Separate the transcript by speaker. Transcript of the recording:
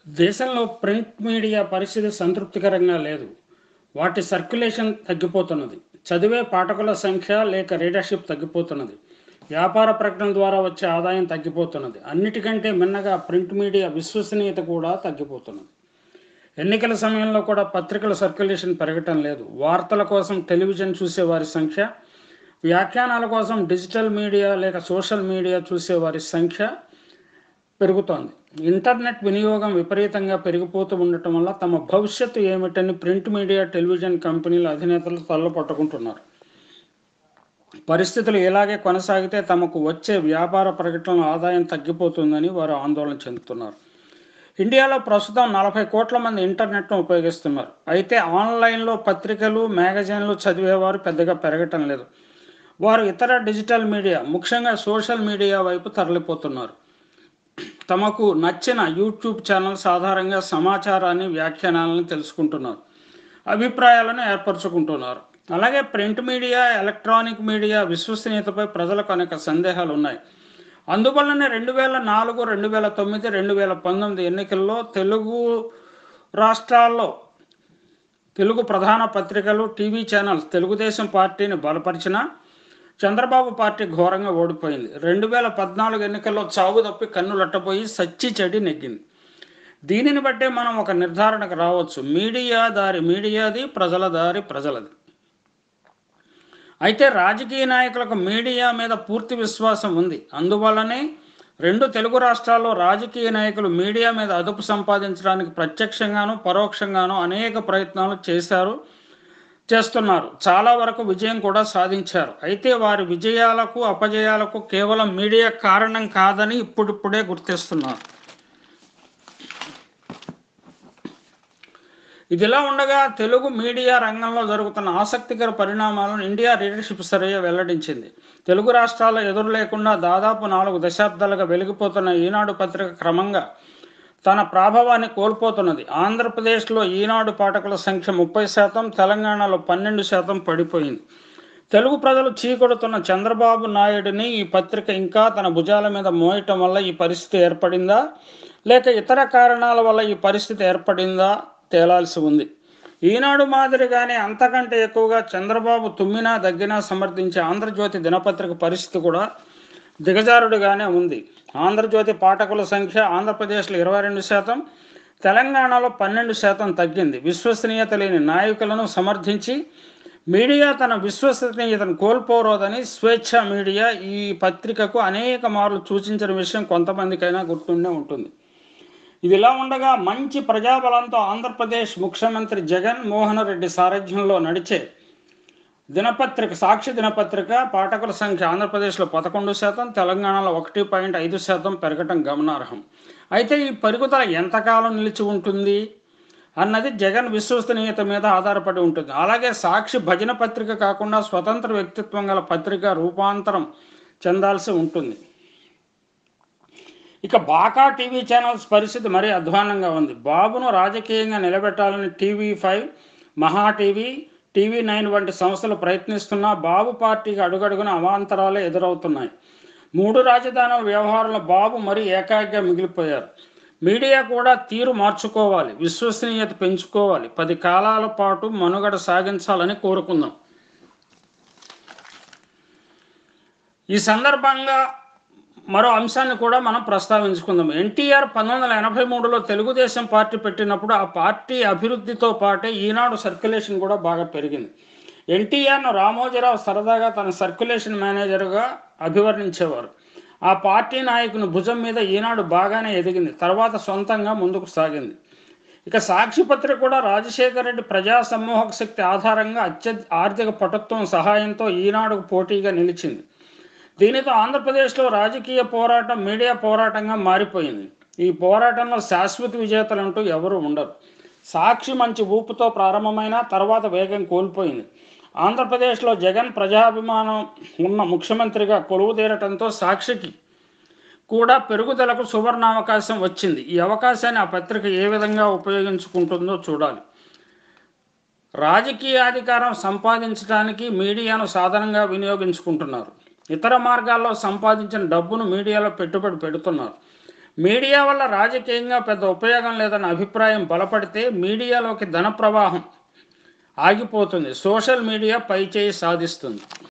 Speaker 1: దేశంలో print media పరిస్థితి సంతృప్తికరంగా లేదు వాటి సర్క్యులేషన్ తగ్గిపోతున్నది చదివే పాఠకుల సంఖ్య లేక రీడర్షిప్ తగ్గిపోతున్నది వ్యాపార ప్రకటన ద్వారా వచ్చే ఆదాయం తగ్గిపోతున్నది అన్నిటికంటే మిన్నగా ప్రింట్ మీడియా విశ్వసనీయత కూడా తగ్గిపోతున్నది ఎన్నికల సమయంలో కూడా పత్రికల సర్క్యులేషన్ పెరగటం లేదు వార్తల కోసం టెలివిజన్ చూసే వారి సంఖ్య వ్యాఖ్యానాల కోసం డిజిటల్ మీడియా లేక సోషల్ మీడియా చూసే వారి సంఖ్య పెరుగుతోంది ఇంటర్నెట్ వినియోగం విపరీతంగా పెరిగిపోతూ ఉండటం వల్ల తమ భవిష్యత్తు ఏమిటని ప్రింట్ మీడియా టెలివిజన్ కంపెనీల అధినేతలు తల్లపట్టుకుంటున్నారు పరిస్థితులు ఇలాగే కొనసాగితే తమకు వచ్చే వ్యాపార ప్రకటనల ఆదాయం తగ్గిపోతుందని వారు ఆందోళన చెందుతున్నారు ఇండియాలో ప్రస్తుతం నలభై కోట్ల మంది ఇంటర్నెట్ను ఉపయోగిస్తున్నారు అయితే ఆన్లైన్లో పత్రికలు మ్యాగజైన్లు చదివేవారు పెద్దగా పెరగటం లేదు వారు ఇతర డిజిటల్ మీడియా ముఖ్యంగా సోషల్ మీడియా వైపు తరలిపోతున్నారు తమకు నచ్చిన యూట్యూబ్ ఛానల్స్ ఆధారంగా సమాచారాన్ని వ్యాఖ్యానాలను తెలుసుకుంటున్నారు అభిప్రాయాలను ఏర్పరచుకుంటున్నారు అలాగే ప్రింట్ మీడియా ఎలక్ట్రానిక్ మీడియా విశ్వసనీయతపై ప్రజలకు అనేక సందేహాలు ఉన్నాయి అందువల్లనే రెండు వేల నాలుగు రెండు వేల తొమ్మిది రెండు వేల పంతొమ్మిది ఎన్నికల్లో తెలుగు రాష్ట్రాల్లో తెలుగు ప్రధాన పత్రికలు టీవీ ఛానల్స్ తెలుగుదేశం పార్టీని బలపరిచిన చంద్రబాబు పార్టీ ఘోరంగా ఓడిపోయింది రెండు వేల పద్నాలుగు ఎన్నికల్లో చావు తప్పి కన్నులట్టపోయి సచ్చి చెడి నెగ్గింది దీనిని బట్టే మనం ఒక నిర్ధారణకు రావచ్చు మీడియా దారి మీడియాది ప్రజల దారి ప్రజలది అయితే రాజకీయ నాయకులకు మీడియా మీద పూర్తి విశ్వాసం ఉంది అందువల్లనే రెండు తెలుగు రాష్ట్రాల్లో రాజకీయ నాయకులు మీడియా మీద అదుపు సంపాదించడానికి ప్రత్యక్షంగాను పరోక్షంగాను అనేక ప్రయత్నాలు చేశారు చేస్తున్నారు చాలా వరకు విజయం కూడా సాధించారు అయితే వారి విజయాలకు అపజయాలకు కేవలం మీడియా కారణం కాదని ఇప్పుడిప్పుడే గుర్తిస్తున్నారు ఇదిలా ఉండగా తెలుగు మీడియా రంగంలో జరుగుతున్న ఆసక్తికర పరిణామాలను ఇండియా లీడర్షిప్ సర్వే వెల్లడించింది తెలుగు రాష్ట్రాల ఎదురు లేకుండా దాదాపు నాలుగు దశాబ్దాలుగా వెలిగిపోతున్న ఈనాడు పత్రిక క్రమంగా తన ప్రాభవాన్ని కోల్పోతున్నది ఆంధ్రప్రదేశ్లో ఈనాడు పాఠకుల సంఖ్య ముప్పై శాతం తెలంగాణలో పన్నెండు శాతం పడిపోయింది తెలుగు ప్రజలు చీకొడుతున్న చంద్రబాబు నాయుడిని ఈ పత్రిక ఇంకా తన భుజాల మీద మోయటం వల్ల ఈ పరిస్థితి ఏర్పడిందా లేక ఇతర కారణాల వల్ల ఈ పరిస్థితి ఏర్పడిందా తేలాల్సి ఉంది ఈనాడు మాదిరిగానే అంతకంటే ఎక్కువగా చంద్రబాబు తుమ్మినా దగ్గినా సమర్థించే ఆంధ్రజ్యోతి దినపత్రిక పరిస్థితి కూడా దిగజారుడుగానే ఉంది ఆంధ్రజ్యోతి పాఠకుల సంఖ్య ఆంధ్రప్రదేశ్లో ఇరవై రెండు శాతం తెలంగాణలో పన్నెండు శాతం తగ్గింది విశ్వసనీయత లేని నాయకులను సమర్థించి మీడియా తన విశ్వసనీయతను కోల్పోరోదని స్వేచ్ఛ మీడియా ఈ పత్రికకు అనేక మార్లు సూచించిన విషయం కొంతమందికైనా గుర్తుండే ఉంటుంది ఇది ఇలా ఉండగా మంచి ప్రజాబలంతో ఆంధ్రప్రదేశ్ ముఖ్యమంత్రి జగన్ మోహన్ రెడ్డి సారథ్యంలో నడిచే దినపత్రిక సాక్షి దినపత్రిక పాఠకుల సంఖ్య ఆంధ్రప్రదేశ్లో పదకొండు శాతం తెలంగాణలో ఒకటి పాయింట్ ఐదు శాతం పెరగటం గమనార్హం అయితే ఈ పెరుగుదల ఎంతకాలం నిలిచి ఉంటుంది అన్నది జగన్ విశ్వసనీయత మీద ఆధారపడి ఉంటుంది అలాగే సాక్షి భజన పత్రిక కాకుండా స్వతంత్ర వ్యక్తిత్వం గల పత్రిక రూపాంతరం చెందాల్సి ఉంటుంది ఇక బాకా టీవీ ఛానల్స్ పరిస్థితి మరీ అధ్వానంగా ఉంది బాబును రాజకీయంగా నిలబెట్టాలని TV five Maha TV TV nine వంటి సంస్థలు ప్రయత్నిస్తున్నా బాబు పార్టీకి అడుగడుగున అవాంతరాలే ఎదురవుతున్నాయి మూడు రాజధానుల వ్యవహారంలో బాబు మరీ ఏకాగ్గా మిగిలిపోయారు మీడియా కూడా తీరు మార్చుకోవాలి విశ్వసనీయత పెంచుకోవాలి పది కాలాల పాటు మనుగడ సాగించాలని కోరుకుందాం ఈ సందర్భంగా మరో అంశాన్ని కూడా మనం ప్రస్తావించుకుందాం ఎన్టీఆర్ పంతొమ్మిది వందల ఎనభై మూడులో తెలుగుదేశం పార్టీ పెట్టినప్పుడు ఆ పార్టీ అభివృద్ధితో పాటే ఈనాడు సర్క్యులేషన్ కూడా బాగా పెరిగింది ఎన్టీఆర్ను రామోజీరావు సరదాగా తన సర్క్యులేషన్ మేనేజర్గా అభివర్ణించేవారు ఆ పార్టీ నాయకుని భుజం మీద ఈనాడు బాగానే ఎదిగింది తర్వాత సొంతంగా ముందుకు సాగింది ఇక సాక్షి పత్రిక కూడా రాజశేఖర రెడ్డి ప్రజా సమూహక శక్తి ఆధారంగా అత్య ఆర్థిక పటుత్వం సహాయంతో ఈనాడుకు పోటీగా నిలిచింది దీనితో ఆంధ్రప్రదేశ్లో రాజకీయ పోరాటం మీడియా పోరాటంగా మారిపోయింది ఈ పోరాటంలో శాశ్వత విజేతలు అంటూ ఎవరు ఉండరు సాక్షి మంచి ఊపుతో ప్రారంభమైన తర్వాత వేగం కోల్పోయింది ఆంధ్రప్రదేశ్లో జగన్ ప్రజాభిమానం ఉన్న ముఖ్యమంత్రిగా కొలువుదీరటంతో సాక్షికి కూడా పెరుగుదలకు సువర్ణ అవకాశం వచ్చింది ఈ అవకాశాన్ని ఆ పత్రిక ఏ విధంగా ఉపయోగించుకుంటుందో చూడాలి రాజకీయ అధికారం సంపాదించడానికి మీడియాను సాధనంగా వినియోగించుకుంటున్నారు ఇతర మార్గాల్లో సంపాదించిన డబ్బును మీడియాలో పెట్టుబడి పెడుతున్నారు మీడియా వల్ల రాజకీయంగా పెద్ద ఉపయోగం లేదన్న అభిప్రాయం బలపడితే మీడియాలోకి ధన ప్రవాహం ఆగిపోతుంది సోషల్ మీడియా పైచేయి సాధిస్తుంది